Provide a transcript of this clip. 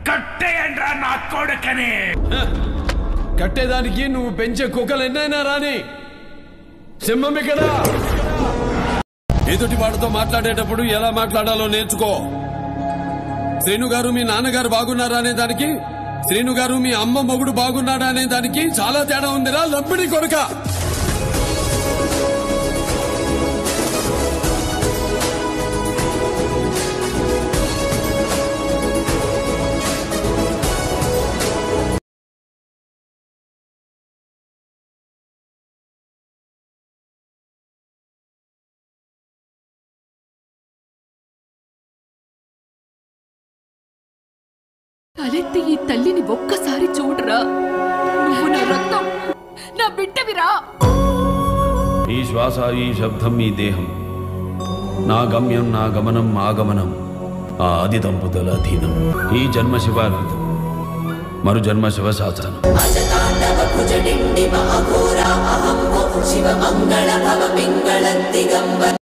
కట్టేయండ్రా నా కొడుకని కట్టేదానికి నువ్వు పెంచే కుక్కలు ఎన్నైనా రాని సింహం ఇక్కడ ఎదుటి వాడితో మాట్లాడేటప్పుడు ఎలా మాట్లాడాలో నేర్చుకో శ్రీను గారు మీ నాన్నగారు బాగున్నారా అనే దానికి శ్రీను గారు మీ అమ్మ మొగుడు బాగున్నాడా అనే దానికి చాలా తేడా ఉందిరా లంపిడి కొడుక తలెత్తి ఈ తల్లిని ఒక్కసారి చూడరా నువ్వు నా రక్తం నా బిడ్డవిరా ఈ శ్వాస ఈ శబ్దం ఈ దేహం నా గమ్యం నా గమనం ఆగమనం ఆ ఆది దంపతుల అధీనం ఈ జన్మ శివార్పితం మరు జన్మ శివ శాసనం శివ మంగళ భవ పింగళ దిగంబర